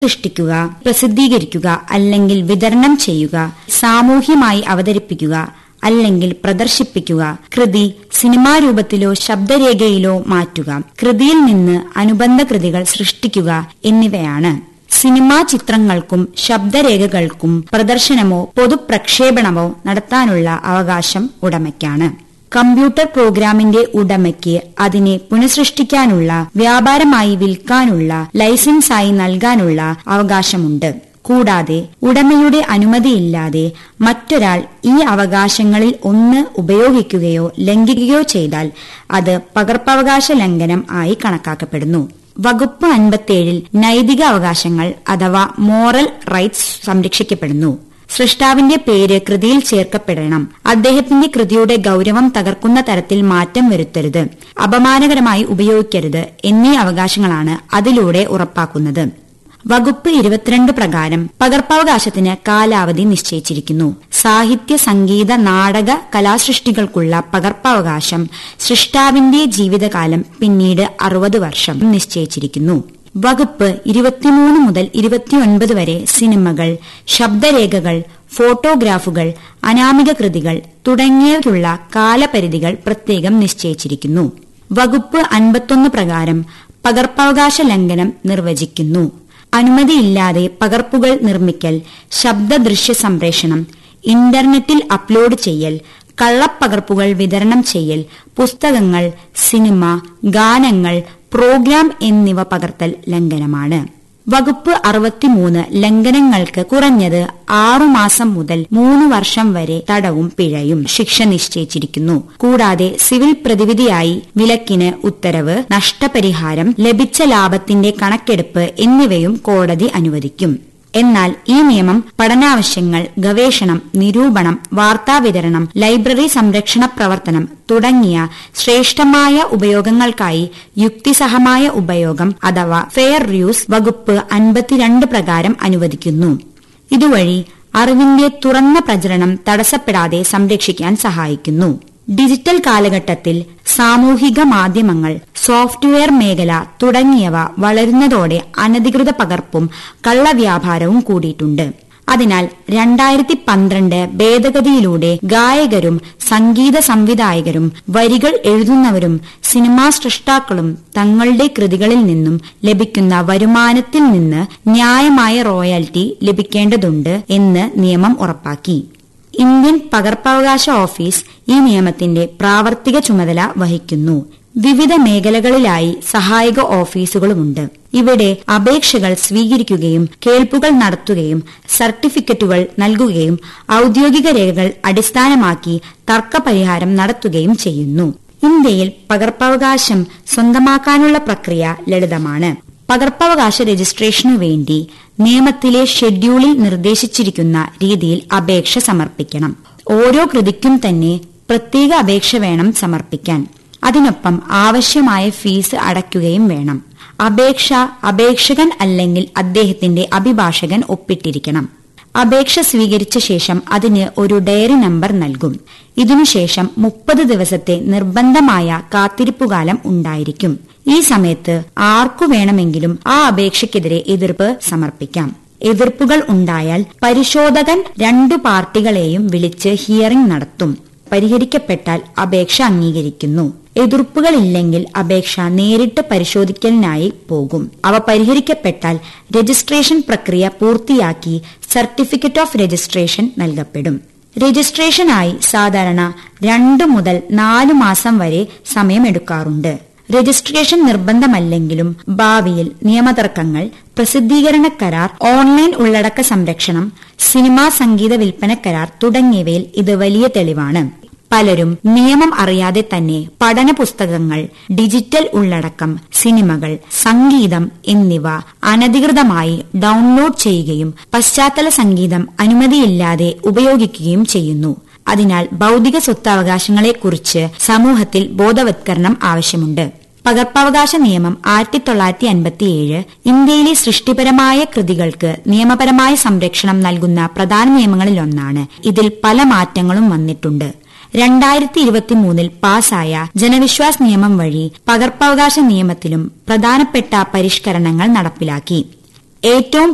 സൃഷ്ടിക്കുക പ്രസിദ്ധീകരിക്കുക അല്ലെങ്കിൽ വിതരണം ചെയ്യുക സാമൂഹ്യമായി അവതരിപ്പിക്കുക അല്ലെങ്കിൽ പ്രദർശിപ്പിക്കുക കൃതി സിനിമാ രൂപത്തിലോ ശബ്ദരേഖയിലോ മാറ്റുക കൃതിയിൽ നിന്ന് അനുബന്ധ കൃതികൾ സൃഷ്ടിക്കുക എന്നിവയാണ് സിനിമാ ചിത്രങ്ങൾക്കും ശബ്ദരേഖകൾക്കും പ്രദർശനമോ പൊതുപ്രക്ഷേപണമോ നടത്താനുള്ള അവകാശം ഉടമയ്ക്കാണ് കമ്പ്യൂട്ടർ പ്രോഗ്രാമിന്റെ ഉടമയ്ക്ക് അതിനെ പുനഃസൃഷ്ടിക്കാനുള്ള വ്യാപാരമായി വിൽക്കാനുള്ള ലൈസൻസായി നൽകാനുള്ള അവകാശമുണ്ട് കൂടാതെ ഉടമയുടെ അനുമതിയില്ലാതെ മറ്റൊരാൾ ഈ അവകാശങ്ങളിൽ ഒന്ന് ഉപയോഗിക്കുകയോ ലംഘിക്കുകയോ ചെയ്താൽ അത് പകർപ്പവകാശ ലംഘനം ആയി കണക്കാക്കപ്പെടുന്നു വകുപ്പ് അൻപത്തിയേഴിൽ നൈതിക അവകാശങ്ങൾ അഥവാ മോറൽ റൈറ്റ്സ് സംരക്ഷിക്കപ്പെടുന്നു സൃഷ്ടാവിന്റെ പേര് കൃതിയിൽ ചേർക്കപ്പെടണം അദ്ദേഹത്തിന്റെ കൃതിയുടെ ഗൌരവം തകർക്കുന്ന തരത്തിൽ മാറ്റം വരുത്തരുത് അപമാനകരമായി ഉപയോഗിക്കരുത് എന്നീ അവകാശങ്ങളാണ് അതിലൂടെ ഉറപ്പാക്കുന്നത് വകുപ്പ് ഇരുപത്തിരണ്ട് പ്രകാരം പകർപ്പവകാശത്തിന് കാലാവധി നിശ്ചയിച്ചിരിക്കുന്നു സാഹിത്യ സംഗീത നാടക കലാസൃഷ്ടികൾക്കുള്ള പകർപ്പവകാശം സൃഷ്ടാവിന്റെ ജീവിതകാലം പിന്നീട് അറുപത് വർഷം നിശ്ചയിച്ചിരിക്കുന്നു വകുപ്പ് ഇരുപത്തിമൂന്ന് മുതൽ ഇരുപത്തിയൊൻപത് വരെ സിനിമകൾ ശബ്ദരേഖകൾ ഫോട്ടോഗ്രാഫുകൾ അനാമിക കൃതികൾ തുടങ്ങിയവയ്ക്കുള്ള കാലപരിധികൾ പ്രത്യേകം നിശ്ചയിച്ചിരിക്കുന്നു വകുപ്പ് അൻപത്തൊന്ന് പ്രകാരം പകർപ്പവകാശ ലംഘനം നിർവചിക്കുന്നു അനുമതിയില്ലാതെ പകർപ്പുകൾ നിർമ്മിക്കൽ ശബ്ദ ദൃശ്യ സംപ്രേഷണം ഇന്റർനെറ്റിൽ അപ്ലോഡ് ചെയ്യൽ കള്ളപ്പകർപ്പുകൾ വിതരണം ചെയ്യൽ പുസ്തകങ്ങൾ സിനിമ ഗാനങ്ങൾ പ്രോഗ്രാം എന്നിവ പകർത്തൽ ലംഘനമാണ് വകുപ്പ് അറുപത്തിമൂന്ന് ലംഘനങ്ങൾക്ക് കുറഞ്ഞത് ആറുമാസം മുതൽ മൂന്ന് വർഷം വരെ തടവും പിഴയും ശിക്ഷ നിശ്ചയിച്ചിരിക്കുന്നു കൂടാതെ സിവിൽ പ്രതിവിധിയായി വിലക്കിന് ഉത്തരവ് നഷ്ടപരിഹാരം ലഭിച്ച ലാഭത്തിന്റെ കണക്കെടുപ്പ് എന്നിവയും കോടതി അനുവദിക്കും എന്നാൽ ഈ നിയമം പഠനാവശ്യങ്ങൾ ഗവേഷണം നിരൂപണം വാർത്താവിതരണം ലൈബ്രറി സംരക്ഷണ പ്രവർത്തനം തുടങ്ങിയ ശ്രേഷ്ഠമായ ഉപയോഗങ്ങൾക്കായി യുക്തിസഹമായ ഉപയോഗം അഥവാ ഫെയർ യൂസ് വകുപ്പ് അൻപത്തിരണ്ട് പ്രകാരം അനുവദിക്കുന്നു ഇതുവഴി അറിവിന്റെ തുറന്ന പ്രചരണം തടസ്സപ്പെടാതെ സംരക്ഷിക്കാൻ സഹായിക്കുന്നു ഡിജിറ്റൽ കാലഘട്ടത്തിൽ സാമൂഹിക മാധ്യമങ്ങൾ സോഫ്റ്റ്വെയർ മേഖല തുടങ്ങിയവ വളരുന്നതോടെ അനധികൃത പകർപ്പും കള്ളവ്യാപാരവും കൂടിയിട്ടുണ്ട് അതിനാൽ രണ്ടായിരത്തി പന്ത്രണ്ട് ഭേദഗതിയിലൂടെ ഗായകരും സംഗീത സംവിധായകരും വരികൾ എഴുതുന്നവരും സിനിമാ സൃഷ്ടാക്കളും തങ്ങളുടെ കൃതികളിൽ നിന്നും ലഭിക്കുന്ന വരുമാനത്തിൽ നിന്ന് ന്യായമായ റോയൽറ്റി ലഭിക്കേണ്ടതുണ്ട് എന്ന് നിയമം ഉറപ്പാക്കി ഇന്ത്യൻ പകർപ്പവകാശ ഓഫീസ് ഈ നിയമത്തിന്റെ പ്രാവർത്തിക ചുമതല വഹിക്കുന്നു വിവിധ മേഖലകളിലായി സഹായക ഓഫീസുകളുമുണ്ട് ഇവിടെ അപേക്ഷകൾ സ്വീകരിക്കുകയും കേൾപ്പുകൾ നടത്തുകയും സർട്ടിഫിക്കറ്റുകൾ നൽകുകയും ഔദ്യോഗിക രേഖകൾ അടിസ്ഥാനമാക്കി തർക്കപരിഹാരം നടത്തുകയും ചെയ്യുന്നു ഇന്ത്യയിൽ പകർപ്പവകാശം സ്വന്തമാക്കാനുള്ള പ്രക്രിയ ലളിതമാണ് പകർപ്പവകാശ രജിസ്ട്രേഷനു വേണ്ടി നിയമത്തിലെ ഷെഡ്യൂളിൽ നിർദ്ദേശിച്ചിരിക്കുന്ന രീതിയിൽ അപേക്ഷ സമർപ്പിക്കണം ഓരോ കൃതിക്കും തന്നെ പ്രത്യേക അപേക്ഷ വേണം സമർപ്പിക്കാൻ അതിനൊപ്പം ആവശ്യമായ ഫീസ് അടയ്ക്കുകയും വേണം അപേക്ഷ അപേക്ഷകൻ അല്ലെങ്കിൽ അദ്ദേഹത്തിന്റെ അഭിഭാഷകൻ ഒപ്പിട്ടിരിക്കണം അപേക്ഷ സ്വീകരിച്ച ശേഷം അതിന് ഒരു ഡയറി നമ്പർ നൽകും ഇതിനുശേഷം മുപ്പത് ദിവസത്തെ നിർബന്ധമായ കാത്തിരിപ്പുകാലം ഉണ്ടായിരിക്കും ഈ സമയത്ത് ആർക്കു വേണമെങ്കിലും ആ അപേക്ഷയ്ക്കെതിരെ എതിർപ്പ് സമർപ്പിക്കാം എതിർപ്പുകൾ ഉണ്ടായാൽ പരിശോധകൻ രണ്ടു പാർട്ടികളെയും വിളിച്ച് ഹിയറിംഗ് നടത്തും പരിഹരിക്കപ്പെട്ടാൽ അപേക്ഷ അംഗീകരിക്കുന്നു എതിർപ്പുകളില്ലെങ്കിൽ അപേക്ഷ നേരിട്ട് പരിശോധിക്കലിനായി പോകും അവ പരിഹരിക്കപ്പെട്ടാൽ രജിസ്ട്രേഷൻ പ്രക്രിയ പൂർത്തിയാക്കി സർട്ടിഫിക്കറ്റ് ഓഫ് രജിസ്ട്രേഷൻ നൽകപ്പെടും രജിസ്ട്രേഷനായി സാധാരണ രണ്ടു മുതൽ നാലു മാസം വരെ സമയമെടുക്കാറുണ്ട് രജിസ്ട്രേഷൻ നിർബന്ധമല്ലെങ്കിലും ഭാവിയിൽ നിയമതർക്കങ്ങൾ പ്രസിദ്ധീകരണ കരാർ ഓൺലൈൻ ഉള്ളടക്ക സംരക്ഷണം സിനിമാ സംഗീത വിൽപ്പന കരാർ തുടങ്ങിയവയിൽ ഇത് വലിയ തെളിവാണ് പലരും നിയമം അറിയാതെ തന്നെ പഠന പുസ്തകങ്ങൾ ഡിജിറ്റൽ ഉള്ളടക്കം സിനിമകൾ സംഗീതം എന്നിവ അനധികൃതമായി ഡൗൺലോഡ് ചെയ്യുകയും പശ്ചാത്തല സംഗീതം അനുമതിയില്ലാതെ ഉപയോഗിക്കുകയും ചെയ്യുന്നു അതിനാൽ ബൌദ്ധിക സ്വത്തവകാശങ്ങളെക്കുറിച്ച് സമൂഹത്തിൽ ബോധവത്കരണം ആവശ്യമുണ്ട് പകർപ്പവകാശ നിയമം ആയിരത്തി തൊള്ളായിരത്തി അൻപത്തിയേഴ് ഇന്ത്യയിലെ സൃഷ്ടിപരമായ കൃതികൾക്ക് നിയമപരമായ സംരക്ഷണം നൽകുന്ന പ്രധാന നിയമങ്ങളിലൊന്നാണ് ഇതിൽ പല മാറ്റങ്ങളും വന്നിട്ടുണ്ട് രണ്ടായിരത്തി ഇരുപത്തിമൂന്നിൽ പാസായ ജനവിശ്വാസ് നിയമം വഴി പകർപ്പവകാശ നിയമത്തിലും പ്രധാനപ്പെട്ട പരിഷ്കരണങ്ങൾ നടപ്പിലാക്കി ഏറ്റവും